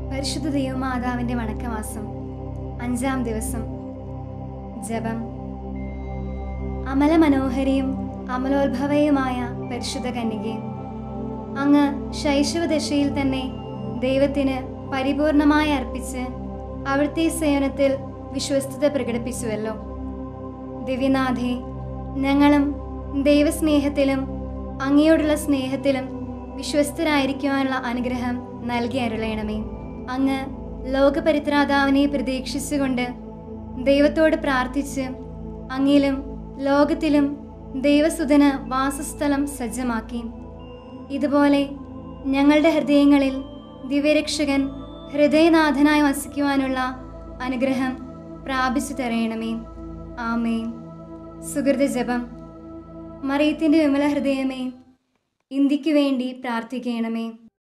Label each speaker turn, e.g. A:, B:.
A: പരിശുദ്ധ ദൈവമാതാവിൻ്റെ വണക്കമാസം അഞ്ചാം ദിവസം ജപം അമല മനോഹരിയും അമലോത്ഭവയുമായ പരിശുദ്ധ കന്യകെ അങ്ങ് ശൈശവദശയിൽ തന്നെ ദൈവത്തിന് പരിപൂർണമായി അർപ്പിച്ച് അവിടുത്തെ സേവനത്തിൽ വിശ്വസ്തത പ്രകടിപ്പിച്ചുവല്ലോ ദിവ്യനാഥേ ഞങ്ങളും ദൈവസ്നേഹത്തിലും അങ്ങയോടുള്ള സ്നേഹത്തിലും വിശ്വസ്തരായിരിക്കുവാനുള്ള അനുഗ്രഹം നൽകി അരുളയണമേ അങ്ങ് ലോകപരിത്രാതാവിനെ പ്രതീക്ഷിച്ചുകൊണ്ട് ദൈവത്തോട് പ്രാർത്ഥിച്ച് അങ്ങിലും ലോകത്തിലും ദൈവസുതന് വാസസ്ഥലം സജ്ജമാക്കി ഇതുപോലെ ഞങ്ങളുടെ ഹൃദയങ്ങളിൽ ദിവ്യരക്ഷകൻ ഹൃദയനാഥനായി വസിക്കുവാനുള്ള അനുഗ്രഹം പ്രാപിച്ചു തരയണമേ ആമേൻ സുഹൃത ജപം മറിയത്തിൻ്റെ വിമല ഹൃദയമേ ഇന്ത്യക്ക് വേണ്ടി പ്രാർത്ഥിക്കണമേ